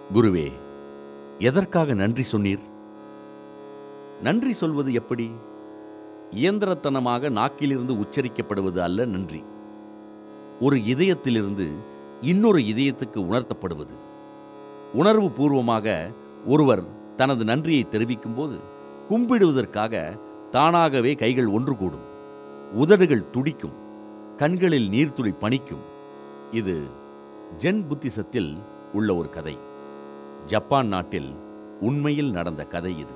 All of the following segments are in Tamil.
குருவே எதற்காக நன்றி சொன்னீர் நன்றி சொல்வது எப்படி இயந்திரத்தனமாக நாக்கிலிருந்து உச்சரிக்கப்படுவது அல்ல நன்றி ஒரு இதயத்திலிருந்து இன்னொரு இதயத்துக்கு உணர்த்தப்படுவது உணர்வு பூர்வமாக ஒருவர் தனது நன்றியை தெரிவிக்கும்போது கும்பிடுவதற்காக தானாகவே கைகள் ஒன்று கூடும் உதடுகள் துடிக்கும் கண்களில் நீர்த்துளி பனிக்கும் இது ஜென் புத்திசத்தில் உள்ள ஒரு கதை ஜப்பான் நாட்டில் உண்மையில் நடந்த கதை இது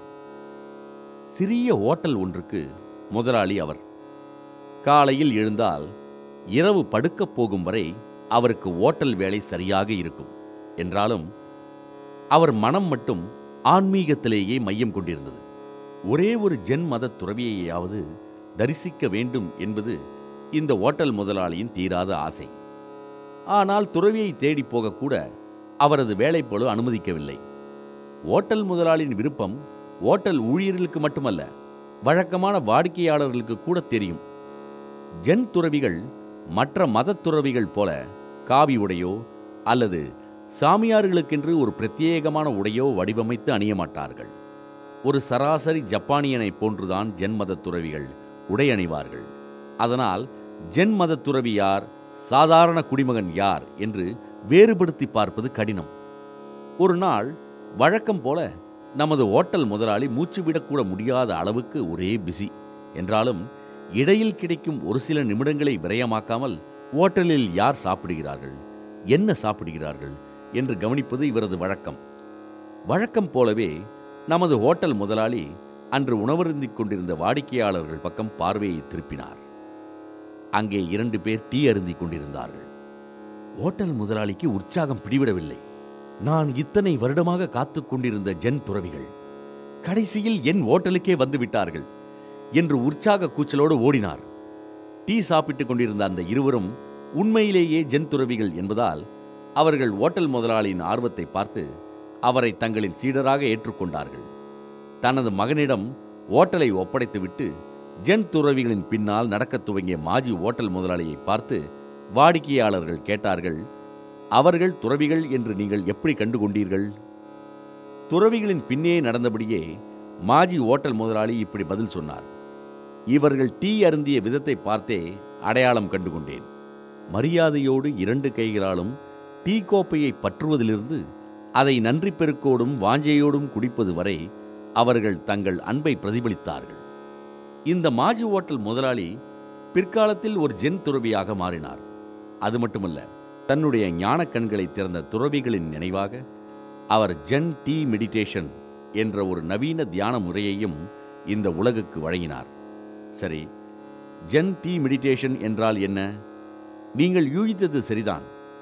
சிறிய ஓட்டல் ஒன்றுக்கு முதலாளி அவர் காலையில் எழுந்தால் இரவு படுக்கப் போகும் வரை அவருக்கு ஓட்டல் வேலை சரியாக இருக்கும் என்றாலும் அவர் மனம் மட்டும் ஆன்மீகத்திலேயே மையம் கொண்டிருந்தது ஒரே ஒரு ஜென் மத துறவியையாவது தரிசிக்க வேண்டும் என்பது இந்த ஓட்டல் முதலாளியின் தீராத ஆசை ஆனால் துறவியை தேடி போகக்கூட அவரது வேலைப்பளு அனுமதிக்கவில்லை ஓட்டல் முதலாளியின் விருப்பம் ஓட்டல் ஊழியர்களுக்கு மட்டுமல்ல வழக்கமான வாடிக்கையாளர்களுக்கு கூட தெரியும் ஜென் துறவிகள் மற்ற மதத் துறவிகள் போல காவி உடையோ அல்லது சாமியார்களுக்கென்று ஒரு பிரத்யேகமான உடையோ வடிவமைத்து அணிய மாட்டார்கள் ஒரு சராசரி ஜப்பானியனைப் போன்றுதான் ஜென் மதத் துறவிகள் உடை அணிவார்கள் அதனால் ஜென் மதத் துறவி யார் சாதாரண குடிமகன் யார் என்று வேறுபடுத்தி பார்ப்பது கடினம் ஒரு நாள் வழக்கம் போல நமது ஓட்டல் முதலாளி மூச்சு விடக்கூட முடியாத அளவுக்கு ஒரே பிஸி என்றாலும் இடையில் கிடைக்கும் ஒரு சில நிமிடங்களை விரயமாக்காமல் ஓட்டலில் யார் சாப்பிடுகிறார்கள் என்ன சாப்பிடுகிறார்கள் என்று கவனிப்பது இவரது வழக்கம் வழக்கம் போலவே நமது ஹோட்டல் முதலாளி அன்று உணவருந்திக் கொண்டிருந்த வாடிக்கையாளர்கள் பக்கம் பார்வையை திருப்பினார் அங்கே இரண்டு பேர் டீ அருந்திக் கொண்டிருந்தார்கள் ஹோட்டல் முதலாளிக்கு உற்சாகம் பிடிவிடவில்லை நான் இத்தனை வருடமாக காத்துக் கொண்டிருந்த ஜென் துறவிகள் கடைசியில் என் ஓட்டலுக்கே வந்து விட்டார்கள் என்று உற்சாக கூச்சலோடு ஓடினார் டீ சாப்பிட்டுக் கொண்டிருந்த அந்த இருவரும் உண்மையிலேயே ஜென் துறவிகள் என்பதால் அவர்கள் ஓட்டல் முதலாளியின் ஆர்வத்தை பார்த்து அவரை தங்களின் சீடராக ஏற்றுக்கொண்டார்கள் தனது மகனிடம் ஓட்டலை ஒப்படைத்துவிட்டு ஜென் துறவிகளின் பின்னால் நடக்கத் துவங்கிய மாஜி ஓட்டல் முதலாளியை பார்த்து வாடிக்கையாளர்கள் கேட்டார்கள் அவர்கள் துறவிகள் என்று நீங்கள் எப்படி கண்டுகொண்டீர்கள் துறவிகளின் பின்னே நடந்தபடியே மாஜி ஓட்டல் முதலாளி இப்படி பதில் சொன்னார் இவர்கள் டீ அருந்திய விதத்தை பார்த்தே அடையாளம் கண்டுகொண்டேன் மரியாதையோடு இரண்டு கைகளாலும் டீ கோப்பையை பற்றுவதிலிருந்து அதை நன்றி பெருக்கோடும் வாஞ்சையோடும் குடிப்பது வரை அவர்கள் தங்கள் அன்பை பிரதிபலித்தார்கள் இந்த மாஜி ஓட்டல் முதலாளி பிற்காலத்தில் ஒரு ஜென் துறவியாக மாறினார் அது மட்டுமல்ல தன்னுடைய ஞானக் கண்களை திறந்த துறவிகளின் நினைவாக அவர் ஜென் டீ மெடிடேஷன் என்ற ஒரு நவீன தியான முறையையும் இந்த உலகுக்கு வழங்கினார் சரி ஜென் டீ மெடிடேஷன் என்றால் என்ன நீங்கள் யூகித்தது சரிதான்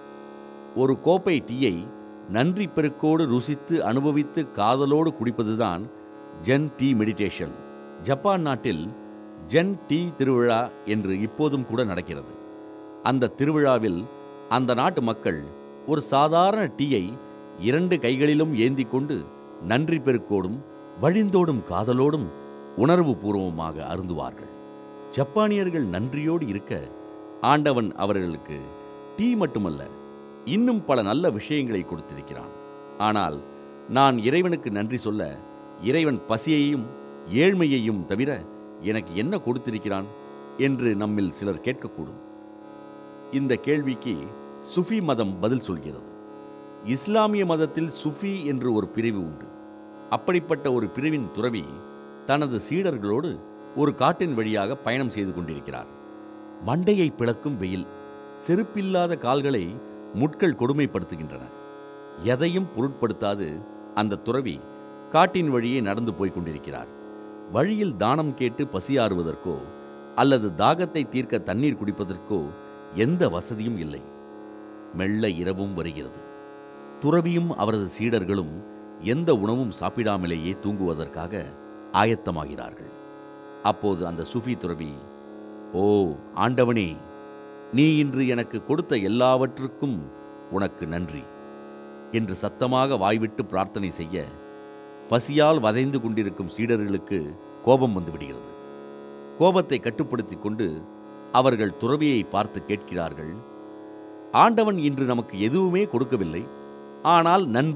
ஒரு கோப்பை டீயை நன்றி பெருக்கோடு ருசித்து அனுபவித்து காதலோடு குடிப்பதுதான் ஜென் டீ மெடிடேஷன் ஜப்பான் நாட்டில் ஜென் டீ திருவிழா என்று இப்போதும் கூட நடக்கிறது அந்த திருவிழாவில் அந்த நாட்டு மக்கள் ஒரு சாதாரண டீயை இரண்டு கைகளிலும் ஏந்தி கொண்டு நன்றி பெருக்கோடும் வழிந்தோடும் காதலோடும் உணர்வு பூர்வமாக அருந்துவார்கள் ஜப்பானியர்கள் நன்றியோடு இருக்க ஆண்டவன் அவர்களுக்கு டீ மட்டுமல்ல இன்னும் பல நல்ல விஷயங்களை கொடுத்திருக்கிறான் ஆனால் நான் இறைவனுக்கு நன்றி சொல்ல இறைவன் பசியையும் ஏழ்மையையும் தவிர எனக்கு என்ன கொடுத்திருக்கிறான் என்று நம்மில் சிலர் கேட்கக்கூடும் இந்த கேள்விக்கு சுஃபி மதம் பதில் சொல்கிறது இஸ்லாமிய மதத்தில் சுஃபி என்று ஒரு பிரிவு உண்டு அப்படிப்பட்ட ஒரு பிரிவின் துறவி தனது சீடர்களோடு ஒரு காட்டின் வழியாக பயணம் செய்து கொண்டிருக்கிறார் மண்டையை பிளக்கும் வெயில் செருப்பில்லாத கால்களை முட்கள் கொடுமைப்படுத்துகின்றன எதையும் பொருட்படுத்தாது அந்த துறவி காட்டின் வழியே நடந்து போய்க் கொண்டிருக்கிறார் வழியில் தானம் கேட்டு பசியாறுவதற்கோ அல்லது தாகத்தை தீர்க்க தண்ணீர் குடிப்பதற்கோ எந்த வசதியும் இல்லை மெல்ல இரவும் வருகிறது துறவியும் அவரது சீடர்களும் எந்த உணவும் சாப்பிடாமலேயே தூங்குவதற்காக ஆயத்தமாகிறார்கள் அப்போது அந்த சுஃபி துறவி ஓ ஆண்டவனே நீ இன்று எனக்கு கொடுத்த எல்லாவற்றுக்கும் உனக்கு நன்றி என்று சத்தமாக வாய்விட்டு பிரார்த்தனை செய்ய பசியால் வதைந்து கொண்டிருக்கும் சீடர்களுக்கு கோபம் வந்துவிடுகிறது கோபத்தை கட்டுப்படுத்திக் கொண்டு அவர்கள் துறவியை பார்த்து கேட்கிறார்கள் ஆண்டவன் இன்று நமக்கு எதுவுமே கொடுக்கவில்லை ஆனால் நன்றி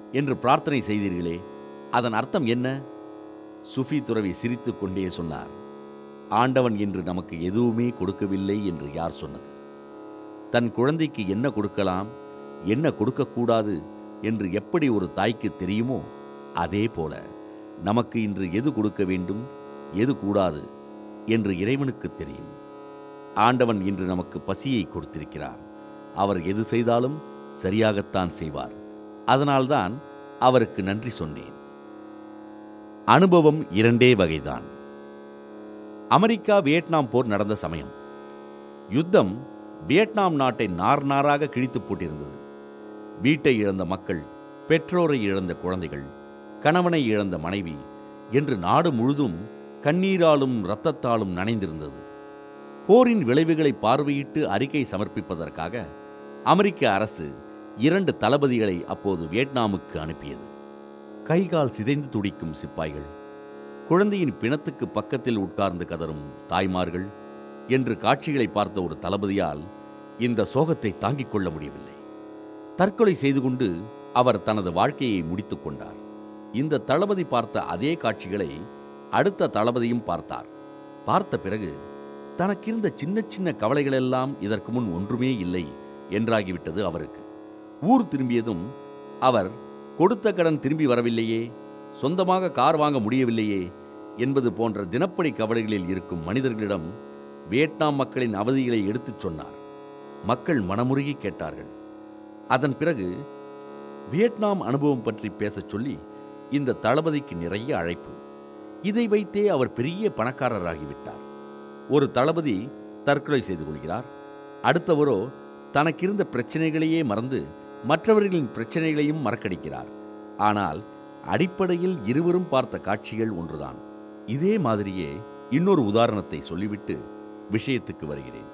என்று பிரார்த்தனை செய்தீர்களே அதன் அர்த்தம் என்ன சுஃபி துறவி சிரித்துக் கொண்டே சொன்னார் ஆண்டவன் என்று நமக்கு எதுவுமே கொடுக்கவில்லை என்று யார் சொன்னது தன் குழந்தைக்கு என்ன கொடுக்கலாம் என்ன கொடுக்கக்கூடாது என்று எப்படி ஒரு தாய்க்கு தெரியுமோ அதே போல நமக்கு இன்று எது கொடுக்க வேண்டும் எது கூடாது என்று இறைவனுக்கு தெரியும் ஆண்டவன் இன்று நமக்கு பசியை கொடுத்திருக்கிறார் அவர் எது செய்தாலும் சரியாகத்தான் செய்வார் அதனால்தான் அவருக்கு நன்றி சொன்னேன் அனுபவம் இரண்டே வகைதான் அமெரிக்கா வியட்நாம் போர் நடந்த சமயம் யுத்தம் வியட்நாம் நாட்டை நார் நாராக கிழித்து போட்டிருந்தது வீட்டை இழந்த மக்கள் பெற்றோரை இழந்த குழந்தைகள் கணவனை இழந்த மனைவி என்று நாடு முழுதும் கண்ணீராலும் இரத்தத்தாலும் நனைந்திருந்தது போரின் விளைவுகளை பார்வையிட்டு அறிக்கை சமர்ப்பிப்பதற்காக அமெரிக்க அரசு இரண்டு தளபதிகளை அப்போது வியட்நாமுக்கு அனுப்பியது கைகால் சிதைந்து துடிக்கும் சிப்பாய்கள் குழந்தையின் பிணத்துக்கு பக்கத்தில் உட்கார்ந்து கதறும் தாய்மார்கள் என்று காட்சிகளை பார்த்த ஒரு தளபதியால் இந்த சோகத்தை தாங்கிக் கொள்ள முடியவில்லை தற்கொலை செய்து கொண்டு அவர் தனது வாழ்க்கையை முடித்துக் கொண்டார் இந்த தளபதி பார்த்த அதே காட்சிகளை அடுத்த தளபதியும் பார்த்தார் பார்த்த பிறகு தனக்கிருந்த சின்ன சின்ன கவலைகளெல்லாம் இதற்கு முன் ஒன்றுமே இல்லை என்றாகிவிட்டது அவருக்கு ஊர் திரும்பியதும் அவர் கொடுத்த கடன் திரும்பி வரவில்லையே சொந்தமாக கார் வாங்க முடியவில்லையே என்பது போன்ற தினப்படி கவலைகளில் இருக்கும் மனிதர்களிடம் வியட்நாம் மக்களின் அவதிகளை எடுத்துச் சொன்னார் மக்கள் மனமுருகி கேட்டார்கள் அதன் பிறகு வியட்நாம் அனுபவம் பற்றி பேசச் சொல்லி இந்த தளபதிக்கு நிறைய அழைப்பு இதை வைத்தே அவர் பெரிய பணக்காரராகிவிட்டார் ஒரு தளபதி தற்கொலை செய்து கொள்கிறார் அடுத்தவரோ தனக்கிருந்த பிரச்சனைகளையே மறந்து மற்றவர்களின் பிரச்சனைகளையும் மறக்கடிக்கிறார் ஆனால் அடிப்படையில் இருவரும் பார்த்த காட்சிகள் ஒன்றுதான் இதே மாதிரியே இன்னொரு உதாரணத்தை சொல்லிவிட்டு விஷயத்துக்கு வருகிறேன்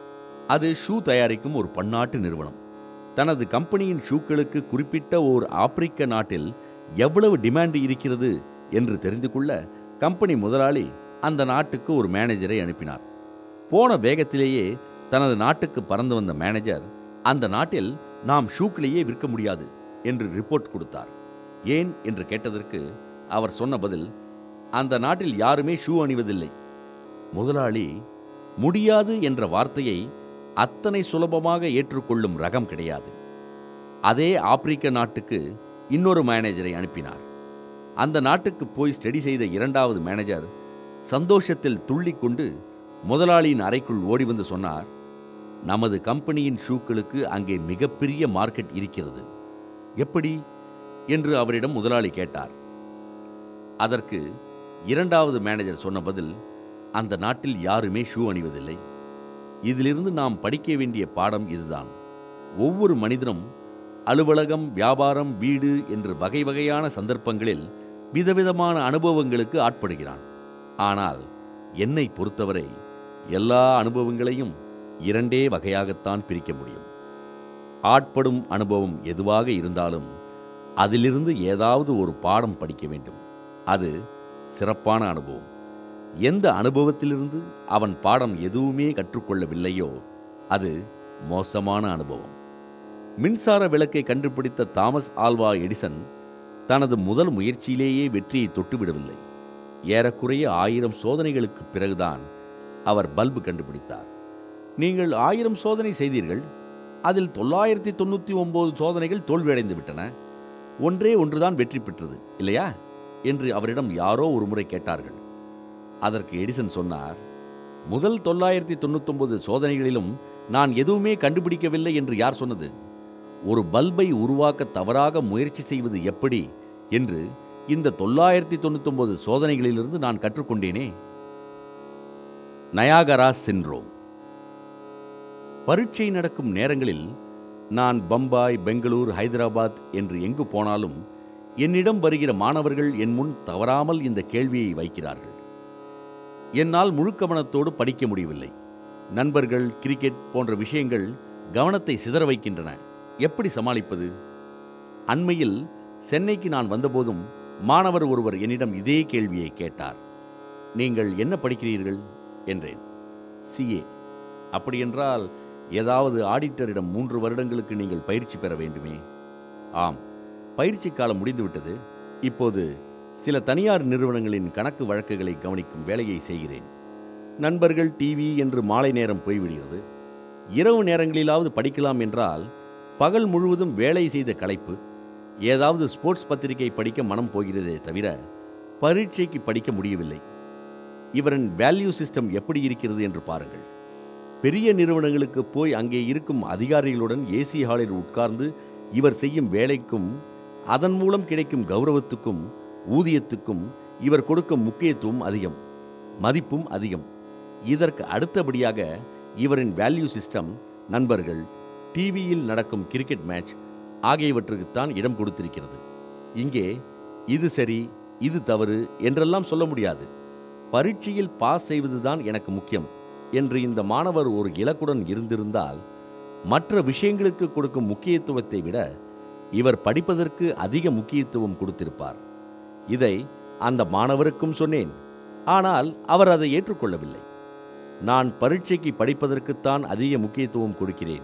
அது ஷூ தயாரிக்கும் ஒரு பன்னாட்டு நிறுவனம் தனது கம்பெனியின் ஷூக்களுக்கு குறிப்பிட்ட ஓர் ஆப்பிரிக்க நாட்டில் எவ்வளவு டிமாண்ட் இருக்கிறது என்று தெரிந்து கொள்ள கம்பெனி முதலாளி அந்த நாட்டுக்கு ஒரு மேனேஜரை அனுப்பினார் போன வேகத்திலேயே தனது நாட்டுக்கு பறந்து வந்த மேனேஜர் அந்த நாட்டில் நாம் ஷூக்களையே விற்க முடியாது என்று ரிப்போர்ட் கொடுத்தார் ஏன் என்று கேட்டதற்கு அவர் சொன்ன பதில் அந்த நாட்டில் யாருமே ஷூ அணிவதில்லை முதலாளி முடியாது என்ற வார்த்தையை அத்தனை சுலபமாக ஏற்றுக்கொள்ளும் ரகம் கிடையாது அதே ஆப்பிரிக்க நாட்டுக்கு இன்னொரு மேனேஜரை அனுப்பினார் அந்த நாட்டுக்கு போய் ஸ்டடி செய்த இரண்டாவது மேனேஜர் சந்தோஷத்தில் துள்ளிக்கொண்டு முதலாளியின் அறைக்குள் ஓடி வந்து சொன்னார் நமது கம்பெனியின் ஷூக்களுக்கு அங்கே மிகப்பெரிய மார்க்கெட் இருக்கிறது எப்படி என்று அவரிடம் முதலாளி கேட்டார் அதற்கு இரண்டாவது மேனேஜர் சொன்ன பதில் அந்த நாட்டில் யாருமே ஷூ அணிவதில்லை இதிலிருந்து நாம் படிக்க வேண்டிய பாடம் இதுதான் ஒவ்வொரு மனிதனும் அலுவலகம் வியாபாரம் வீடு என்று வகை வகையான சந்தர்ப்பங்களில் விதவிதமான அனுபவங்களுக்கு ஆட்படுகிறான் ஆனால் என்னை பொறுத்தவரை எல்லா அனுபவங்களையும் இரண்டே வகையாகத்தான் பிரிக்க முடியும் ஆட்படும் அனுபவம் எதுவாக இருந்தாலும் அதிலிருந்து ஏதாவது ஒரு பாடம் படிக்க வேண்டும் அது சிறப்பான அனுபவம் எந்த அனுபவத்திலிருந்து அவன் பாடம் எதுவுமே கற்றுக்கொள்ளவில்லையோ அது மோசமான அனுபவம் மின்சார விளக்கை கண்டுபிடித்த தாமஸ் ஆல்வா எடிசன் தனது முதல் முயற்சியிலேயே வெற்றியை தொட்டுவிடவில்லை ஏறக்குறைய ஆயிரம் சோதனைகளுக்கு பிறகுதான் அவர் பல்பு கண்டுபிடித்தார் நீங்கள் ஆயிரம் சோதனை செய்தீர்கள் அதில் தொள்ளாயிரத்தி தொண்ணூற்றி ஒன்பது சோதனைகள் தோல்வியடைந்து விட்டன ஒன்றே ஒன்றுதான் வெற்றி பெற்றது இல்லையா என்று அவரிடம் யாரோ ஒரு முறை கேட்டார்கள் அதற்கு எடிசன் சொன்னார் முதல் தொள்ளாயிரத்தி தொண்ணூத்தொன்பது சோதனைகளிலும் நான் எதுவுமே கண்டுபிடிக்கவில்லை என்று யார் சொன்னது ஒரு பல்பை உருவாக்க தவறாக முயற்சி செய்வது எப்படி என்று இந்த தொள்ளாயிரத்தி தொண்ணூத்தொன்பது சோதனைகளிலிருந்து நான் கற்றுக்கொண்டேனே நயாகரா சின்ரோம் பரீட்சை நடக்கும் நேரங்களில் நான் பம்பாய் பெங்களூர் ஹைதராபாத் என்று எங்கு போனாலும் என்னிடம் வருகிற மாணவர்கள் என் முன் தவறாமல் இந்த கேள்வியை வைக்கிறார்கள் என்னால் முழு கவனத்தோடு படிக்க முடியவில்லை நண்பர்கள் கிரிக்கெட் போன்ற விஷயங்கள் கவனத்தை சிதற வைக்கின்றன எப்படி சமாளிப்பது அண்மையில் சென்னைக்கு நான் வந்தபோதும் மாணவர் ஒருவர் என்னிடம் இதே கேள்வியை கேட்டார் நீங்கள் என்ன படிக்கிறீர்கள் என்றேன் சிஏ அப்படியென்றால் ஏதாவது ஆடிட்டரிடம் மூன்று வருடங்களுக்கு நீங்கள் பயிற்சி பெற வேண்டுமே ஆம் பயிற்சி காலம் முடிந்துவிட்டது இப்போது சில தனியார் நிறுவனங்களின் கணக்கு வழக்குகளை கவனிக்கும் வேலையை செய்கிறேன் நண்பர்கள் டிவி என்று மாலை நேரம் போய்விடுகிறது இரவு நேரங்களிலாவது படிக்கலாம் என்றால் பகல் முழுவதும் வேலை செய்த களைப்பு ஏதாவது ஸ்போர்ட்ஸ் பத்திரிகை படிக்க மனம் போகிறதே தவிர பரீட்சைக்கு படிக்க முடியவில்லை இவரின் வேல்யூ சிஸ்டம் எப்படி இருக்கிறது என்று பாருங்கள் பெரிய நிறுவனங்களுக்கு போய் அங்கே இருக்கும் அதிகாரிகளுடன் ஏசி ஹாலில் உட்கார்ந்து இவர் செய்யும் வேலைக்கும் அதன் மூலம் கிடைக்கும் கௌரவத்துக்கும் ஊதியத்துக்கும் இவர் கொடுக்கும் முக்கியத்துவம் அதிகம் மதிப்பும் அதிகம் இதற்கு அடுத்தபடியாக இவரின் வேல்யூ சிஸ்டம் நண்பர்கள் டிவியில் நடக்கும் கிரிக்கெட் மேட்ச் ஆகியவற்றுக்குத்தான் இடம் கொடுத்திருக்கிறது இங்கே இது சரி இது தவறு என்றெல்லாம் சொல்ல முடியாது பரீட்சையில் பாஸ் செய்வதுதான் எனக்கு முக்கியம் என்று இந்த மாணவர் ஒரு இலக்குடன் இருந்திருந்தால் மற்ற விஷயங்களுக்கு கொடுக்கும் முக்கியத்துவத்தை விட இவர் படிப்பதற்கு அதிக முக்கியத்துவம் கொடுத்திருப்பார் இதை அந்த மாணவருக்கும் சொன்னேன் ஆனால் அவர் அதை ஏற்றுக்கொள்ளவில்லை நான் பரீட்சைக்கு படிப்பதற்குத்தான் அதிக முக்கியத்துவம் கொடுக்கிறேன்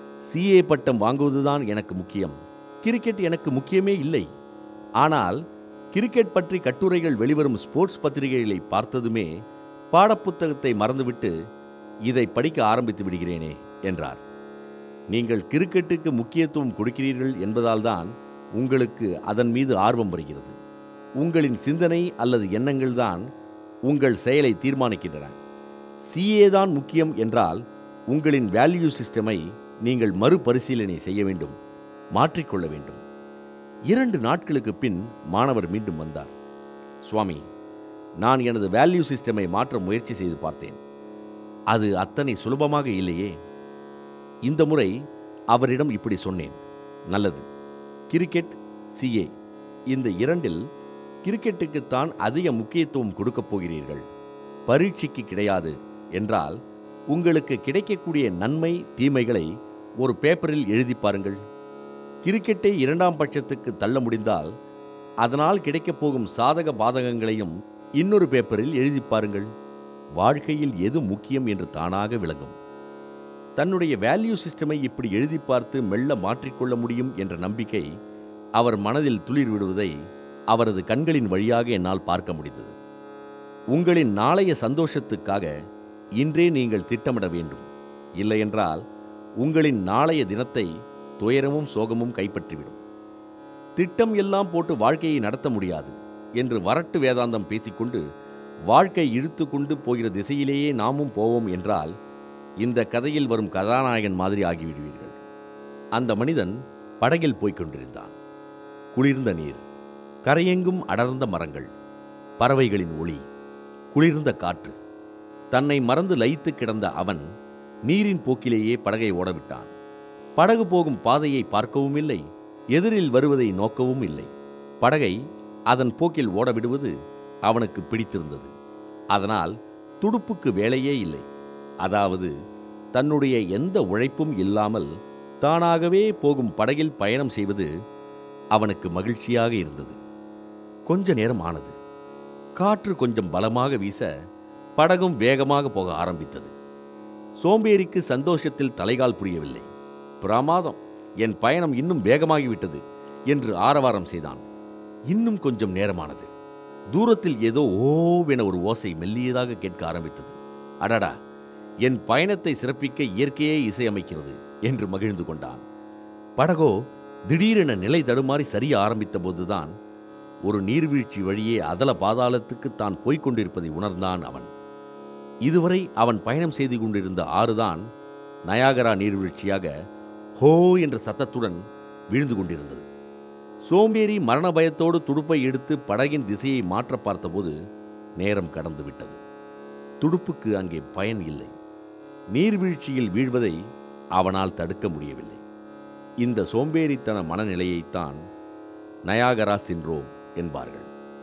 சிஏ பட்டம் வாங்குவதுதான் எனக்கு முக்கியம் கிரிக்கெட் எனக்கு முக்கியமே இல்லை ஆனால் கிரிக்கெட் பற்றி கட்டுரைகள் வெளிவரும் ஸ்போர்ட்ஸ் பத்திரிகைகளை பார்த்ததுமே பாடப்புத்தகத்தை மறந்துவிட்டு இதை படிக்க ஆரம்பித்து விடுகிறேனே என்றார் நீங்கள் கிரிக்கெட்டுக்கு முக்கியத்துவம் கொடுக்கிறீர்கள் என்பதால்தான் உங்களுக்கு அதன் மீது ஆர்வம் வருகிறது உங்களின் சிந்தனை அல்லது எண்ணங்கள் தான் உங்கள் செயலை தீர்மானிக்கின்றன சிஏ தான் முக்கியம் என்றால் உங்களின் வேல்யூ சிஸ்டமை நீங்கள் மறுபரிசீலனை செய்ய வேண்டும் மாற்றிக்கொள்ள வேண்டும் இரண்டு நாட்களுக்கு பின் மாணவர் மீண்டும் வந்தார் சுவாமி நான் எனது வேல்யூ சிஸ்டமை மாற்ற முயற்சி செய்து பார்த்தேன் அது அத்தனை சுலபமாக இல்லையே இந்த முறை அவரிடம் இப்படி சொன்னேன் நல்லது கிரிக்கெட் சிஏ இந்த இரண்டில் கிரிக்கெட்டுக்குத்தான் அதிக முக்கியத்துவம் கொடுக்கப் போகிறீர்கள் பரீட்சைக்கு கிடையாது என்றால் உங்களுக்கு கிடைக்கக்கூடிய நன்மை தீமைகளை ஒரு பேப்பரில் எழுதி பாருங்கள் கிரிக்கெட்டை இரண்டாம் பட்சத்துக்கு தள்ள முடிந்தால் அதனால் கிடைக்கப் போகும் சாதக பாதகங்களையும் இன்னொரு பேப்பரில் எழுதி பாருங்கள் வாழ்க்கையில் எது முக்கியம் என்று தானாக விளங்கும் தன்னுடைய வேல்யூ சிஸ்டமை இப்படி எழுதி பார்த்து மெல்ல மாற்றிக்கொள்ள முடியும் என்ற நம்பிக்கை அவர் மனதில் துளிர் விடுவதை அவரது கண்களின் வழியாக என்னால் பார்க்க முடிந்தது உங்களின் நாளைய சந்தோஷத்துக்காக இன்றே நீங்கள் திட்டமிட வேண்டும் இல்லையென்றால் உங்களின் நாளைய தினத்தை துயரமும் சோகமும் கைப்பற்றிவிடும் திட்டம் எல்லாம் போட்டு வாழ்க்கையை நடத்த முடியாது என்று வரட்டு வேதாந்தம் பேசிக்கொண்டு வாழ்க்கை இழுத்து கொண்டு போகிற திசையிலேயே நாமும் போவோம் என்றால் இந்த கதையில் வரும் கதாநாயகன் மாதிரி ஆகிவிடுவீர்கள் அந்த மனிதன் படகில் போய்க் கொண்டிருந்தான் குளிர்ந்த நீர் கரையெங்கும் அடர்ந்த மரங்கள் பறவைகளின் ஒளி குளிர்ந்த காற்று தன்னை மறந்து லயித்து கிடந்த அவன் நீரின் போக்கிலேயே படகை ஓடவிட்டான் படகு போகும் பாதையை பார்க்கவும் இல்லை எதிரில் வருவதை நோக்கவும் இல்லை படகை அதன் போக்கில் ஓடவிடுவது அவனுக்கு பிடித்திருந்தது அதனால் துடுப்புக்கு வேலையே இல்லை அதாவது தன்னுடைய எந்த உழைப்பும் இல்லாமல் தானாகவே போகும் படகில் பயணம் செய்வது அவனுக்கு மகிழ்ச்சியாக இருந்தது கொஞ்ச நேரம் ஆனது காற்று கொஞ்சம் பலமாக வீச படகும் வேகமாக போக ஆரம்பித்தது சோம்பேறிக்கு சந்தோஷத்தில் தலைகால் புரியவில்லை பிரமாதம் என் பயணம் இன்னும் வேகமாகிவிட்டது என்று ஆரவாரம் செய்தான் இன்னும் கொஞ்சம் நேரமானது தூரத்தில் ஏதோ ஓவென ஒரு ஓசை மெல்லியதாக கேட்க ஆரம்பித்தது அடடா என் பயணத்தை சிறப்பிக்க இயற்கையே இசையமைக்கிறது என்று மகிழ்ந்து கொண்டான் படகோ திடீரென நிலை தடுமாறி சரிய ஆரம்பித்த போதுதான் ஒரு நீர்வீழ்ச்சி வழியே அதல பாதாளத்துக்கு தான் போய்க் கொண்டிருப்பதை உணர்ந்தான் அவன் இதுவரை அவன் பயணம் செய்து கொண்டிருந்த ஆறுதான் நயாகரா நீர்வீழ்ச்சியாக ஹோ என்ற சத்தத்துடன் வீழ்ந்து கொண்டிருந்தது சோம்பேறி மரண பயத்தோடு துடுப்பை எடுத்து படகின் திசையை மாற்ற பார்த்தபோது நேரம் கடந்து விட்டது துடுப்புக்கு அங்கே பயன் இல்லை நீர்வீழ்ச்சியில் வீழ்வதை அவனால் தடுக்க முடியவில்லை இந்த சோம்பேறித்தன மனநிலையைத்தான் நயாகரா சின்ரோம் என்பார்கள்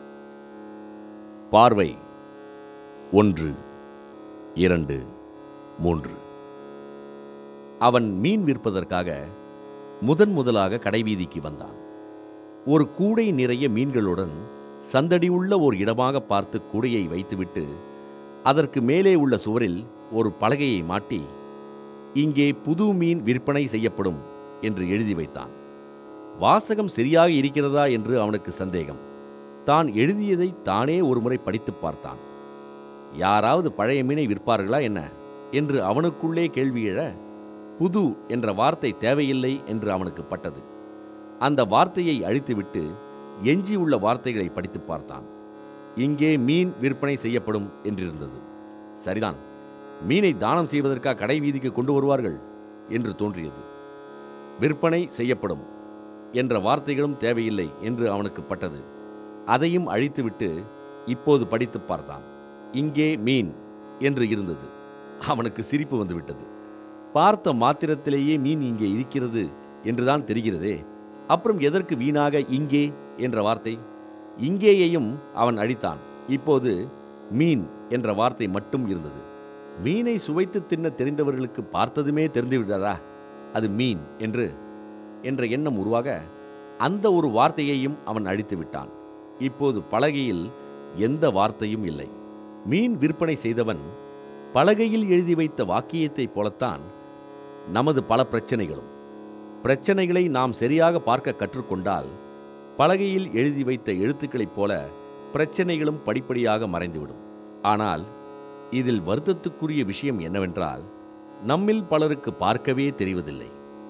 பார்வை ஒன்று இரண்டு மூன்று அவன் மீன் விற்பதற்காக முதன் முதலாக கடைவீதிக்கு வந்தான் ஒரு கூடை நிறைய மீன்களுடன் சந்தடி உள்ள ஒரு இடமாக பார்த்து கூடையை வைத்துவிட்டு அதற்கு மேலே உள்ள சுவரில் ஒரு பலகையை மாட்டி இங்கே புது மீன் விற்பனை செய்யப்படும் என்று எழுதி வைத்தான் வாசகம் சரியாக இருக்கிறதா என்று அவனுக்கு சந்தேகம் தான் எழுதியதை தானே ஒருமுறை படித்துப் பார்த்தான் யாராவது பழைய மீனை விற்பார்களா என்ன என்று அவனுக்குள்ளே கேள்வி எழ புது என்ற வார்த்தை தேவையில்லை என்று அவனுக்கு பட்டது அந்த வார்த்தையை அழித்துவிட்டு எஞ்சியுள்ள வார்த்தைகளை படித்துப் பார்த்தான் இங்கே மீன் விற்பனை செய்யப்படும் என்றிருந்தது சரிதான் மீனை தானம் செய்வதற்காக கடை வீதிக்கு கொண்டு வருவார்கள் என்று தோன்றியது விற்பனை செய்யப்படும் என்ற வார்த்தைகளும் தேவையில்லை என்று அவனுக்கு பட்டது அதையும் அழித்துவிட்டு இப்போது படித்துப் பார்த்தான் இங்கே மீன் என்று இருந்தது அவனுக்கு சிரிப்பு வந்துவிட்டது பார்த்த மாத்திரத்திலேயே மீன் இங்கே இருக்கிறது என்றுதான் தெரிகிறதே அப்புறம் எதற்கு வீணாக இங்கே என்ற வார்த்தை இங்கேயையும் அவன் அழித்தான் இப்போது மீன் என்ற வார்த்தை மட்டும் இருந்தது மீனை சுவைத்து தின்ன தெரிந்தவர்களுக்கு பார்த்ததுமே தெரிந்து விடாதா அது மீன் என்று என்ற எண்ணம் உருவாக அந்த ஒரு வார்த்தையையும் அவன் அழித்து விட்டான் இப்போது பலகையில் எந்த வார்த்தையும் இல்லை மீன் விற்பனை செய்தவன் பலகையில் எழுதி வைத்த வாக்கியத்தைப் போலத்தான் நமது பல பிரச்சனைகளும் பிரச்சனைகளை நாம் சரியாக பார்க்க கற்றுக்கொண்டால் பலகையில் எழுதி வைத்த எழுத்துக்களைப் போல பிரச்சனைகளும் படிப்படியாக மறைந்துவிடும் ஆனால் இதில் வருத்தத்துக்குரிய விஷயம் என்னவென்றால் நம்மில் பலருக்கு பார்க்கவே தெரிவதில்லை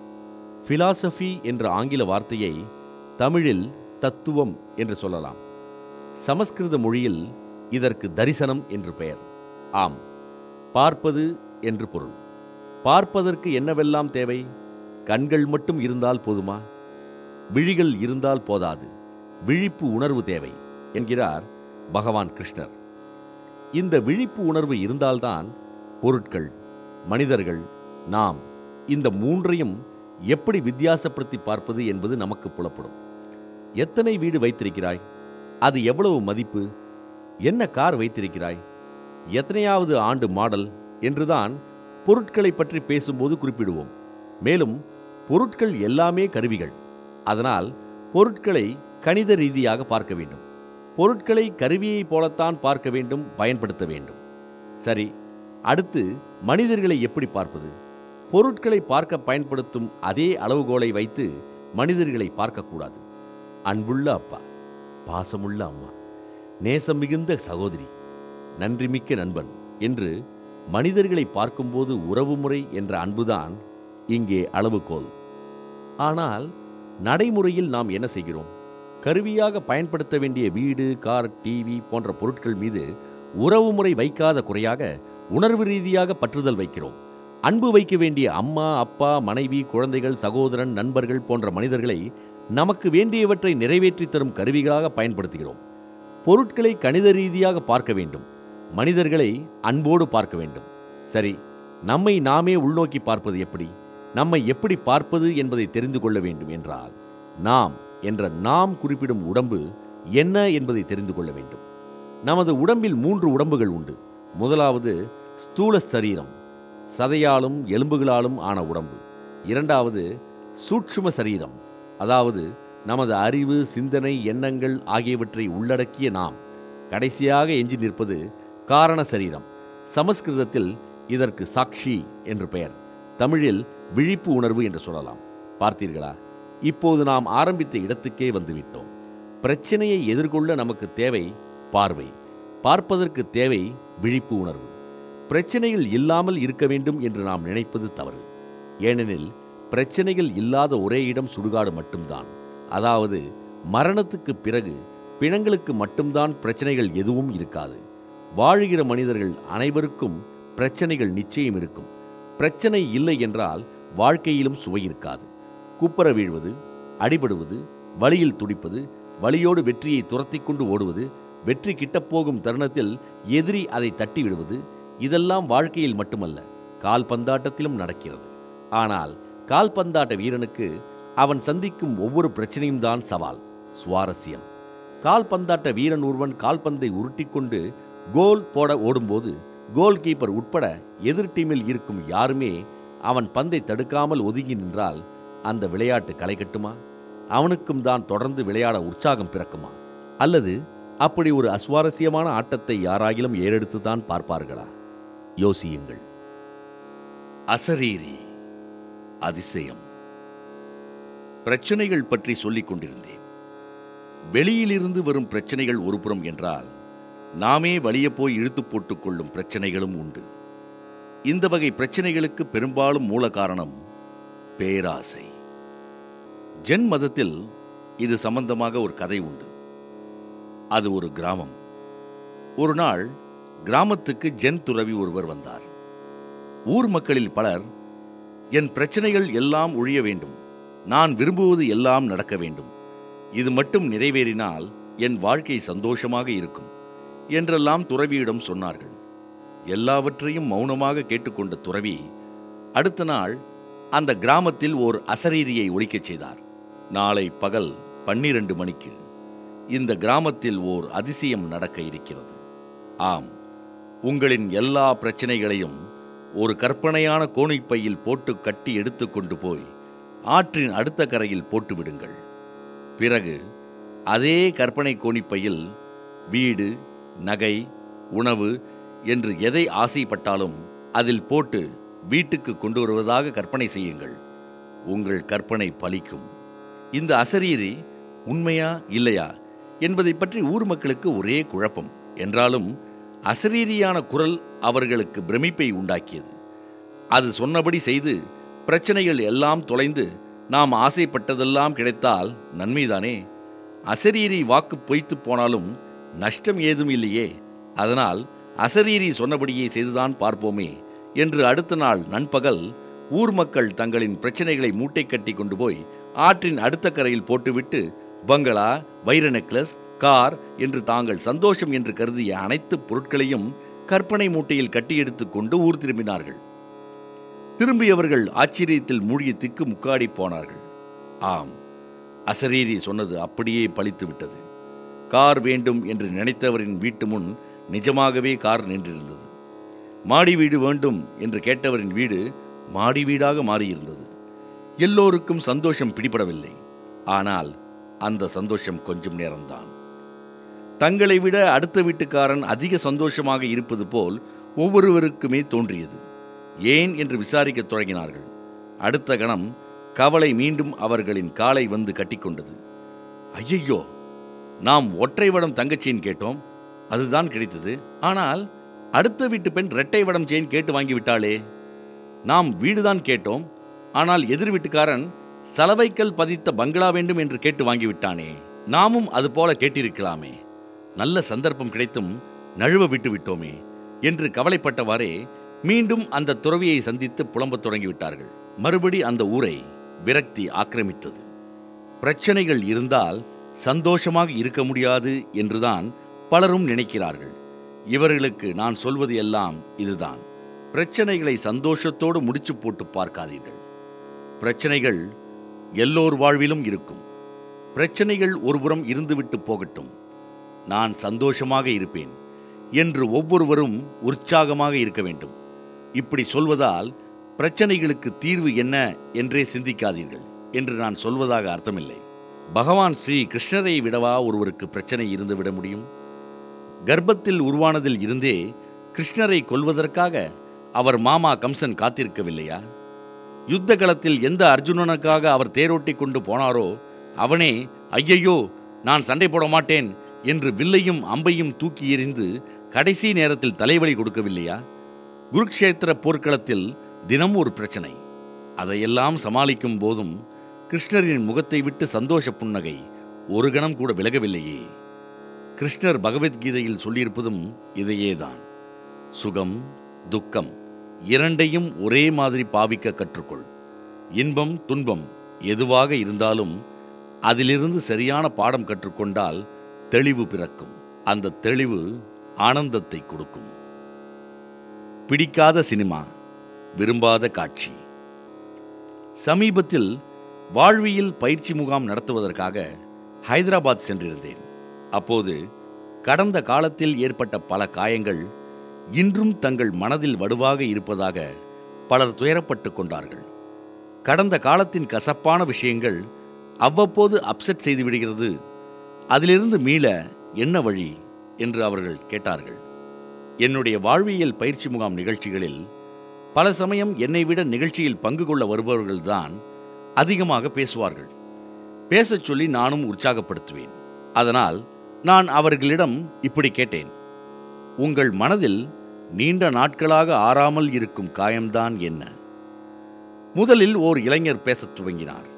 பிலாசபி என்ற ஆங்கில வார்த்தையை தமிழில் தத்துவம் என்று சொல்லலாம் சமஸ்கிருத மொழியில் இதற்கு தரிசனம் என்று பெயர் ஆம் பார்ப்பது என்று பொருள் பார்ப்பதற்கு என்னவெல்லாம் தேவை கண்கள் மட்டும் இருந்தால் போதுமா விழிகள் இருந்தால் போதாது விழிப்பு உணர்வு தேவை என்கிறார் பகவான் கிருஷ்ணர் இந்த விழிப்பு உணர்வு இருந்தால்தான் பொருட்கள் மனிதர்கள் நாம் இந்த மூன்றையும் எப்படி வித்தியாசப்படுத்தி பார்ப்பது என்பது நமக்கு புலப்படும் எத்தனை வீடு வைத்திருக்கிறாய் அது எவ்வளவு மதிப்பு என்ன கார் வைத்திருக்கிறாய் எத்தனையாவது ஆண்டு மாடல் என்றுதான் பொருட்களை பற்றி பேசும்போது குறிப்பிடுவோம் மேலும் பொருட்கள் எல்லாமே கருவிகள் அதனால் பொருட்களை கணித ரீதியாக பார்க்க வேண்டும் பொருட்களை கருவியைப் போலத்தான் பார்க்க வேண்டும் பயன்படுத்த வேண்டும் சரி அடுத்து மனிதர்களை எப்படி பார்ப்பது பொருட்களை பார்க்க பயன்படுத்தும் அதே அளவுகோலை வைத்து மனிதர்களை பார்க்கக்கூடாது அன்புள்ள அப்பா பாசமுள்ள அம்மா நேசம் மிகுந்த சகோதரி நன்றிமிக்க நண்பன் என்று மனிதர்களை பார்க்கும்போது உறவுமுறை என்ற அன்புதான் இங்கே அளவுகோல் ஆனால் நடைமுறையில் நாம் என்ன செய்கிறோம் கருவியாக பயன்படுத்த வேண்டிய வீடு கார் டிவி போன்ற பொருட்கள் மீது உறவுமுறை வைக்காத குறையாக உணர்வு ரீதியாக பற்றுதல் வைக்கிறோம் அன்பு வைக்க வேண்டிய அம்மா அப்பா மனைவி குழந்தைகள் சகோதரன் நண்பர்கள் போன்ற மனிதர்களை நமக்கு வேண்டியவற்றை நிறைவேற்றித் தரும் கருவிகளாக பயன்படுத்துகிறோம் பொருட்களை கணித ரீதியாக பார்க்க வேண்டும் மனிதர்களை அன்போடு பார்க்க வேண்டும் சரி நம்மை நாமே உள்நோக்கி பார்ப்பது எப்படி நம்மை எப்படி பார்ப்பது என்பதை தெரிந்து கொள்ள வேண்டும் என்றால் நாம் என்ற நாம் குறிப்பிடும் உடம்பு என்ன என்பதை தெரிந்து கொள்ள வேண்டும் நமது உடம்பில் மூன்று உடம்புகள் உண்டு முதலாவது ஸ்தூல சரீரம் சதையாலும் எலும்புகளாலும் ஆன உடம்பு இரண்டாவது சூட்சும சரீரம் அதாவது நமது அறிவு சிந்தனை எண்ணங்கள் ஆகியவற்றை உள்ளடக்கிய நாம் கடைசியாக எஞ்சி நிற்பது காரண சரீரம் சமஸ்கிருதத்தில் இதற்கு சாக்ஷி என்று பெயர் தமிழில் விழிப்பு உணர்வு என்று சொல்லலாம் பார்த்தீர்களா இப்போது நாம் ஆரம்பித்த இடத்துக்கே வந்துவிட்டோம் பிரச்சனையை எதிர்கொள்ள நமக்கு தேவை பார்வை பார்ப்பதற்கு தேவை விழிப்பு உணர்வு பிரச்சனைகள் இல்லாமல் இருக்க வேண்டும் என்று நாம் நினைப்பது தவறு ஏனெனில் பிரச்சனைகள் இல்லாத ஒரே இடம் சுடுகாடு மட்டும்தான் அதாவது மரணத்துக்கு பிறகு பிணங்களுக்கு மட்டும்தான் பிரச்சனைகள் எதுவும் இருக்காது வாழுகிற மனிதர்கள் அனைவருக்கும் பிரச்சனைகள் நிச்சயம் இருக்கும் பிரச்சனை இல்லை என்றால் வாழ்க்கையிலும் சுவை இருக்காது குப்பர வீழ்வது அடிபடுவது வழியில் துடிப்பது வழியோடு வெற்றியை துரத்தி கொண்டு ஓடுவது வெற்றி கிட்டப்போகும் தருணத்தில் எதிரி அதை தட்டி விடுவது இதெல்லாம் வாழ்க்கையில் மட்டுமல்ல கால்பந்தாட்டத்திலும் நடக்கிறது ஆனால் கால்பந்தாட்ட வீரனுக்கு அவன் சந்திக்கும் ஒவ்வொரு பிரச்சனையும் தான் சவால் சுவாரஸ்யம் கால்பந்தாட்ட வீரன் ஒருவன் கால்பந்தை உருட்டிக்கொண்டு கோல் போட ஓடும்போது கோல் கீப்பர் உட்பட எதிர் டீமில் இருக்கும் யாருமே அவன் பந்தை தடுக்காமல் ஒதுங்கி நின்றால் அந்த விளையாட்டு களை கட்டுமா அவனுக்கும் தான் தொடர்ந்து விளையாட உற்சாகம் பிறக்குமா அல்லது அப்படி ஒரு அசுவாரஸ்யமான ஆட்டத்தை யாராயிலும் ஏறெடுத்து தான் பார்ப்பார்களா யோசியுங்கள் அசரீரி அதிசயம் பிரச்சனைகள் பற்றி சொல்லிக் கொண்டிருந்தேன் வெளியிலிருந்து வரும் பிரச்சனைகள் ஒருபுறம் என்றால் நாமே வலிய போய் இழுத்து போட்டுக் கொள்ளும் பிரச்சனைகளும் உண்டு இந்த வகை பிரச்சனைகளுக்கு பெரும்பாலும் மூல காரணம் பேராசை ஜென் மதத்தில் இது சம்பந்தமாக ஒரு கதை உண்டு அது ஒரு கிராமம் ஒரு நாள் கிராமத்துக்கு ஜென் துறவி ஒருவர் வந்தார் ஊர் மக்களில் பலர் என் பிரச்சனைகள் எல்லாம் ஒழிய வேண்டும் நான் விரும்புவது எல்லாம் நடக்க வேண்டும் இது மட்டும் நிறைவேறினால் என் வாழ்க்கை சந்தோஷமாக இருக்கும் என்றெல்லாம் துறவியிடம் சொன்னார்கள் எல்லாவற்றையும் மௌனமாக கேட்டுக்கொண்ட துறவி அடுத்த நாள் அந்த கிராமத்தில் ஓர் அசரீரியை ஒழிக்கச் செய்தார் நாளை பகல் பன்னிரண்டு மணிக்கு இந்த கிராமத்தில் ஓர் அதிசயம் நடக்க இருக்கிறது ஆம் உங்களின் எல்லா பிரச்சனைகளையும் ஒரு கற்பனையான கோணிப்பையில் போட்டு கட்டி எடுத்துக்கொண்டு போய் ஆற்றின் அடுத்த கரையில் போட்டு விடுங்கள் பிறகு அதே கற்பனை கோணிப்பையில் வீடு நகை உணவு என்று எதை ஆசைப்பட்டாலும் அதில் போட்டு வீட்டுக்கு கொண்டு வருவதாக கற்பனை செய்யுங்கள் உங்கள் கற்பனை பலிக்கும் இந்த அசரீரி உண்மையா இல்லையா என்பதை பற்றி ஊர் மக்களுக்கு ஒரே குழப்பம் என்றாலும் அசரீரியான குரல் அவர்களுக்கு பிரமிப்பை உண்டாக்கியது அது சொன்னபடி செய்து பிரச்சனைகள் எல்லாம் தொலைந்து நாம் ஆசைப்பட்டதெல்லாம் கிடைத்தால் நன்மைதானே அசரீரி வாக்கு பொய்த்து போனாலும் நஷ்டம் ஏதும் இல்லையே அதனால் அசரீரி சொன்னபடியே செய்துதான் பார்ப்போமே என்று அடுத்த நாள் நண்பகல் ஊர் மக்கள் தங்களின் பிரச்சனைகளை மூட்டை கட்டி கொண்டு போய் ஆற்றின் அடுத்த கரையில் போட்டுவிட்டு பங்களா வைர நெக்லஸ் கார் என்று தாங்கள் சந்தோஷம் என்று கருதிய அனைத்து பொருட்களையும் கற்பனை மூட்டையில் கட்டி எடுத்துக் கொண்டு ஊர் திரும்பினார்கள் திரும்பியவர்கள் ஆச்சரியத்தில் மூழ்கி திக்கு முக்காடி போனார்கள் ஆம் அசரீரி சொன்னது அப்படியே பலித்து விட்டது கார் வேண்டும் என்று நினைத்தவரின் வீட்டு முன் நிஜமாகவே கார் நின்றிருந்தது மாடி வீடு வேண்டும் என்று கேட்டவரின் வீடு மாடி வீடாக மாறியிருந்தது எல்லோருக்கும் சந்தோஷம் பிடிபடவில்லை ஆனால் அந்த சந்தோஷம் கொஞ்சம் நேரம்தான் தங்களை விட அடுத்த வீட்டுக்காரன் அதிக சந்தோஷமாக இருப்பது போல் ஒவ்வொருவருக்குமே தோன்றியது ஏன் என்று விசாரிக்கத் தொடங்கினார்கள் அடுத்த கணம் கவலை மீண்டும் அவர்களின் காலை வந்து கட்டிக்கொண்டது ஐயையோ நாம் ஒற்றை வடம் தங்கச்செயின் கேட்டோம் அதுதான் கிடைத்தது ஆனால் அடுத்த வீட்டு பெண் இரட்டை வடம் செயின் கேட்டு வாங்கிவிட்டாளே நாம் வீடுதான் கேட்டோம் ஆனால் எதிர் வீட்டுக்காரன் சலவைக்கல் பதித்த பங்களா வேண்டும் என்று கேட்டு வாங்கிவிட்டானே நாமும் அதுபோல கேட்டிருக்கலாமே நல்ல சந்தர்ப்பம் கிடைத்தும் நழுவ விட்டு விட்டோமே என்று கவலைப்பட்டவாறே மீண்டும் அந்த துறவியை சந்தித்து புலம்பத் தொடங்கிவிட்டார்கள் மறுபடி அந்த ஊரை விரக்தி ஆக்கிரமித்தது பிரச்சனைகள் இருந்தால் சந்தோஷமாக இருக்க முடியாது என்றுதான் பலரும் நினைக்கிறார்கள் இவர்களுக்கு நான் சொல்வது எல்லாம் இதுதான் பிரச்சனைகளை சந்தோஷத்தோடு முடிச்சு போட்டு பார்க்காதீர்கள் பிரச்சனைகள் எல்லோர் வாழ்விலும் இருக்கும் பிரச்சனைகள் ஒருபுறம் இருந்துவிட்டு போகட்டும் நான் சந்தோஷமாக இருப்பேன் என்று ஒவ்வொருவரும் உற்சாகமாக இருக்க வேண்டும் இப்படி சொல்வதால் பிரச்சனைகளுக்கு தீர்வு என்ன என்றே சிந்திக்காதீர்கள் என்று நான் சொல்வதாக அர்த்தமில்லை பகவான் ஸ்ரீ கிருஷ்ணரை விடவா ஒருவருக்கு பிரச்சனை இருந்துவிட முடியும் கர்ப்பத்தில் உருவானதில் இருந்தே கிருஷ்ணரை கொல்வதற்காக அவர் மாமா கம்சன் காத்திருக்கவில்லையா யுத்த களத்தில் எந்த அர்ஜுனனுக்காக அவர் தேரோட்டி கொண்டு போனாரோ அவனே ஐயையோ நான் சண்டை போட மாட்டேன் என்று வில்லையும் அம்பையும் தூக்கி எறிந்து கடைசி நேரத்தில் தலைவலி கொடுக்கவில்லையா குருக்ஷேத்திர போர்க்களத்தில் தினம் ஒரு பிரச்சனை அதையெல்லாம் சமாளிக்கும் போதும் கிருஷ்ணரின் முகத்தை விட்டு சந்தோஷ புன்னகை ஒரு கணம் கூட விலகவில்லையே கிருஷ்ணர் பகவத்கீதையில் சொல்லியிருப்பதும் இதையேதான் சுகம் துக்கம் இரண்டையும் ஒரே மாதிரி பாவிக்க கற்றுக்கொள் இன்பம் துன்பம் எதுவாக இருந்தாலும் அதிலிருந்து சரியான பாடம் கற்றுக்கொண்டால் தெளிவு பிறக்கும் அந்த தெளிவு ஆனந்தத்தை கொடுக்கும் பிடிக்காத சினிமா விரும்பாத காட்சி சமீபத்தில் வாழ்வியல் பயிற்சி முகாம் நடத்துவதற்காக ஹைதராபாத் சென்றிருந்தேன் அப்போது கடந்த காலத்தில் ஏற்பட்ட பல காயங்கள் இன்றும் தங்கள் மனதில் வடுவாக இருப்பதாக பலர் துயரப்பட்டு கொண்டார்கள் கடந்த காலத்தின் கசப்பான விஷயங்கள் அவ்வப்போது அப்செட் செய்து விடுகிறது அதிலிருந்து மீள என்ன வழி என்று அவர்கள் கேட்டார்கள் என்னுடைய வாழ்வியல் பயிற்சி முகாம் நிகழ்ச்சிகளில் பல சமயம் என்னை விட நிகழ்ச்சியில் பங்கு கொள்ள வருபவர்கள்தான் அதிகமாக பேசுவார்கள் பேசச் சொல்லி நானும் உற்சாகப்படுத்துவேன் அதனால் நான் அவர்களிடம் இப்படி கேட்டேன் உங்கள் மனதில் நீண்ட நாட்களாக ஆறாமல் இருக்கும் காயம்தான் என்ன முதலில் ஓர் இளைஞர் பேசத் துவங்கினார்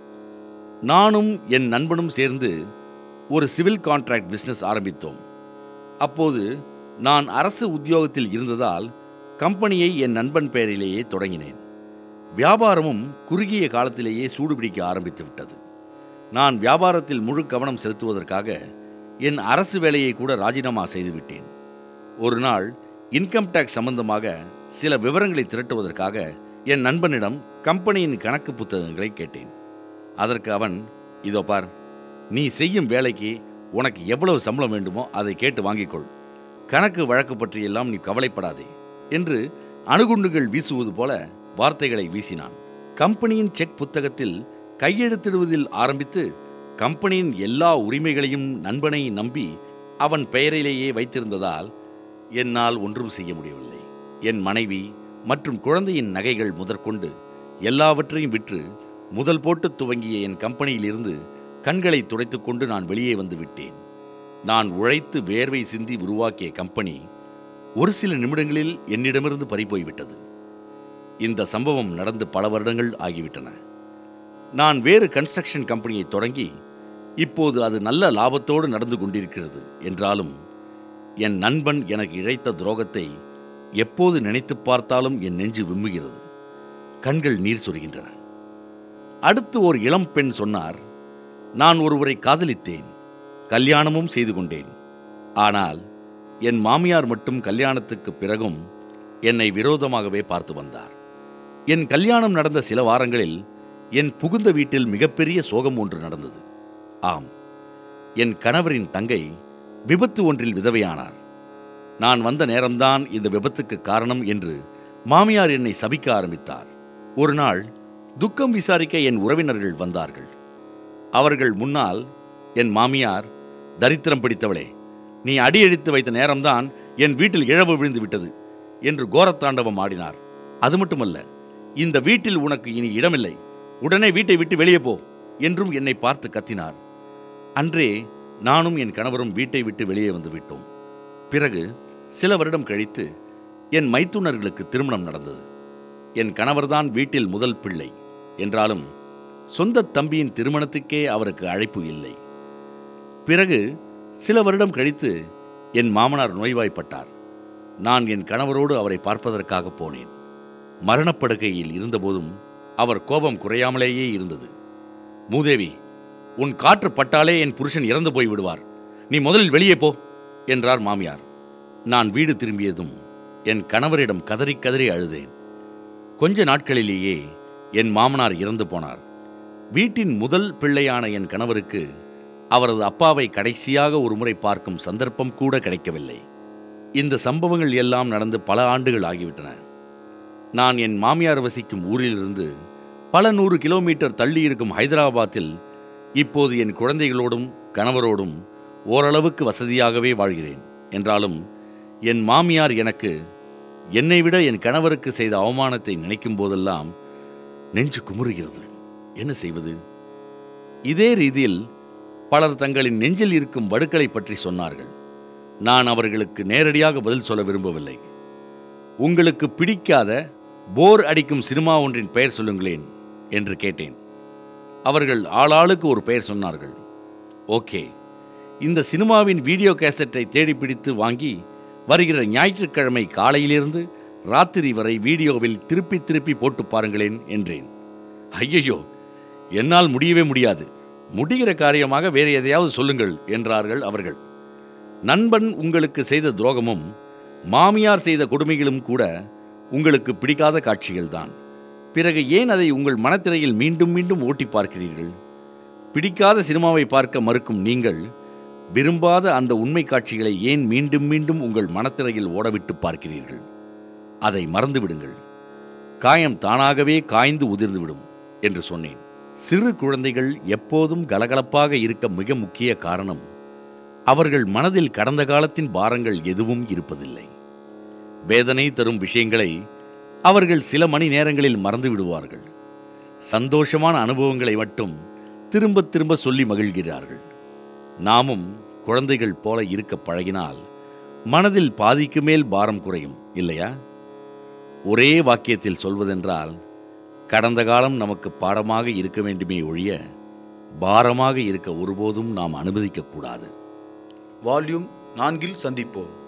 நானும் என் நண்பனும் சேர்ந்து ஒரு சிவில் கான்ட்ராக்ட் பிசினஸ் ஆரம்பித்தோம் அப்போது நான் அரசு உத்தியோகத்தில் இருந்ததால் கம்பெனியை என் நண்பன் பெயரிலேயே தொடங்கினேன் வியாபாரமும் குறுகிய காலத்திலேயே சூடுபிடிக்க ஆரம்பித்து விட்டது நான் வியாபாரத்தில் முழு கவனம் செலுத்துவதற்காக என் அரசு வேலையை கூட ராஜினாமா செய்துவிட்டேன் ஒரு நாள் இன்கம் டேக்ஸ் சம்பந்தமாக சில விவரங்களை திரட்டுவதற்காக என் நண்பனிடம் கம்பெனியின் கணக்கு புத்தகங்களை கேட்டேன் அதற்கு அவன் இதோ பார் நீ செய்யும் வேலைக்கு உனக்கு எவ்வளவு சம்பளம் வேண்டுமோ அதை கேட்டு வாங்கிக்கொள் கணக்கு வழக்கு பற்றியெல்லாம் நீ கவலைப்படாதே என்று அணுகுண்டுகள் வீசுவது போல வார்த்தைகளை வீசினான் கம்பெனியின் செக் புத்தகத்தில் கையெழுத்திடுவதில் ஆரம்பித்து கம்பெனியின் எல்லா உரிமைகளையும் நண்பனை நம்பி அவன் பெயரிலேயே வைத்திருந்ததால் என்னால் ஒன்றும் செய்ய முடியவில்லை என் மனைவி மற்றும் குழந்தையின் நகைகள் முதற்கொண்டு எல்லாவற்றையும் விற்று முதல் போட்டு துவங்கிய என் கம்பெனியிலிருந்து கண்களை துடைத்துக்கொண்டு நான் வெளியே வந்து விட்டேன் நான் உழைத்து வேர்வை சிந்தி உருவாக்கிய கம்பெனி ஒரு சில நிமிடங்களில் என்னிடமிருந்து பறிபோய்விட்டது இந்த சம்பவம் நடந்து பல வருடங்கள் ஆகிவிட்டன நான் வேறு கன்ஸ்ட்ரக்ஷன் கம்பெனியை தொடங்கி இப்போது அது நல்ல லாபத்தோடு நடந்து கொண்டிருக்கிறது என்றாலும் என் நண்பன் எனக்கு இழைத்த துரோகத்தை எப்போது நினைத்துப் பார்த்தாலும் என் நெஞ்சு விம்முகிறது கண்கள் நீர் சொருகின்றன அடுத்து ஒரு இளம் பெண் சொன்னார் நான் ஒருவரை காதலித்தேன் கல்யாணமும் செய்து கொண்டேன் ஆனால் என் மாமியார் மட்டும் கல்யாணத்துக்கு பிறகும் என்னை விரோதமாகவே பார்த்து வந்தார் என் கல்யாணம் நடந்த சில வாரங்களில் என் புகுந்த வீட்டில் மிகப்பெரிய சோகம் ஒன்று நடந்தது ஆம் என் கணவரின் தங்கை விபத்து ஒன்றில் விதவையானார் நான் வந்த நேரம்தான் இந்த விபத்துக்கு காரணம் என்று மாமியார் என்னை சபிக்க ஆரம்பித்தார் ஒரு நாள் துக்கம் விசாரிக்க என் உறவினர்கள் வந்தார்கள் அவர்கள் முன்னால் என் மாமியார் தரித்திரம் பிடித்தவளே நீ அடியெடுத்து வைத்த நேரம்தான் என் வீட்டில் இழவு விழுந்து விட்டது என்று கோரத்தாண்டவம் ஆடினார் அது மட்டுமல்ல இந்த வீட்டில் உனக்கு இனி இடமில்லை உடனே வீட்டை விட்டு வெளியே போ என்றும் என்னை பார்த்து கத்தினார் அன்றே நானும் என் கணவரும் வீட்டை விட்டு வெளியே வந்து விட்டோம் பிறகு சில வருடம் கழித்து என் மைத்துனர்களுக்கு திருமணம் நடந்தது என் கணவர்தான் வீட்டில் முதல் பிள்ளை என்றாலும் சொந்த தம்பியின் திருமணத்துக்கே அவருக்கு அழைப்பு இல்லை பிறகு சில வருடம் கழித்து என் மாமனார் நோய்வாய்ப்பட்டார் நான் என் கணவரோடு அவரை பார்ப்பதற்காக போனேன் மரணப்படுக்கையில் இருந்தபோதும் அவர் கோபம் குறையாமலேயே இருந்தது மூதேவி உன் காற்று பட்டாலே என் புருஷன் இறந்து போய் விடுவார் நீ முதலில் வெளியே போ என்றார் மாமியார் நான் வீடு திரும்பியதும் என் கணவரிடம் கதறி கதறி அழுதேன் கொஞ்ச நாட்களிலேயே என் மாமனார் இறந்து போனார் வீட்டின் முதல் பிள்ளையான என் கணவருக்கு அவரது அப்பாவை கடைசியாக ஒரு முறை பார்க்கும் சந்தர்ப்பம் கூட கிடைக்கவில்லை இந்த சம்பவங்கள் எல்லாம் நடந்து பல ஆண்டுகள் ஆகிவிட்டன நான் என் மாமியார் வசிக்கும் ஊரிலிருந்து பல நூறு கிலோமீட்டர் தள்ளி இருக்கும் ஹைதராபாத்தில் இப்போது என் குழந்தைகளோடும் கணவரோடும் ஓரளவுக்கு வசதியாகவே வாழ்கிறேன் என்றாலும் என் மாமியார் எனக்கு என்னை விட என் கணவருக்கு செய்த அவமானத்தை நினைக்கும் போதெல்லாம் நெஞ்சு குமுறுகிறது என்ன செய்வது இதே ரீதியில் பலர் தங்களின் நெஞ்சில் இருக்கும் வடுக்களை பற்றி சொன்னார்கள் நான் அவர்களுக்கு நேரடியாக பதில் சொல்ல விரும்பவில்லை உங்களுக்கு பிடிக்காத போர் அடிக்கும் சினிமா ஒன்றின் பெயர் சொல்லுங்களேன் என்று கேட்டேன் அவர்கள் ஆளாளுக்கு ஒரு பெயர் சொன்னார்கள் ஓகே இந்த சினிமாவின் வீடியோ கேசட்டை தேடி பிடித்து வாங்கி வருகிற ஞாயிற்றுக்கிழமை காலையிலிருந்து ராத்திரி வரை வீடியோவில் திருப்பி திருப்பி போட்டு பாருங்களேன் என்றேன் ஐயையோ என்னால் முடியவே முடியாது முடிகிற காரியமாக வேறு எதையாவது சொல்லுங்கள் என்றார்கள் அவர்கள் நண்பன் உங்களுக்கு செய்த துரோகமும் மாமியார் செய்த கொடுமைகளும் கூட உங்களுக்கு பிடிக்காத காட்சிகள்தான் பிறகு ஏன் அதை உங்கள் மனத்திரையில் மீண்டும் மீண்டும் ஓட்டி பார்க்கிறீர்கள் பிடிக்காத சினிமாவை பார்க்க மறுக்கும் நீங்கள் விரும்பாத அந்த உண்மை காட்சிகளை ஏன் மீண்டும் மீண்டும் உங்கள் மனத்திரையில் ஓடவிட்டு பார்க்கிறீர்கள் அதை மறந்துவிடுங்கள் காயம் தானாகவே காய்ந்து உதிர்ந்துவிடும் என்று சொன்னேன் சிறு குழந்தைகள் எப்போதும் கலகலப்பாக இருக்க மிக முக்கிய காரணம் அவர்கள் மனதில் கடந்த காலத்தின் பாரங்கள் எதுவும் இருப்பதில்லை வேதனை தரும் விஷயங்களை அவர்கள் சில மணி நேரங்களில் மறந்து விடுவார்கள் சந்தோஷமான அனுபவங்களை மட்டும் திரும்ப திரும்ப சொல்லி மகிழ்கிறார்கள் நாமும் குழந்தைகள் போல இருக்க பழகினால் மனதில் பாதிக்கு மேல் பாரம் குறையும் இல்லையா ஒரே வாக்கியத்தில் சொல்வதென்றால் கடந்த காலம் நமக்கு பாடமாக இருக்க வேண்டுமே ஒழிய பாரமாக இருக்க ஒருபோதும் நாம் அனுமதிக்கக்கூடாது வால்யூம் நான்கில் சந்திப்போம்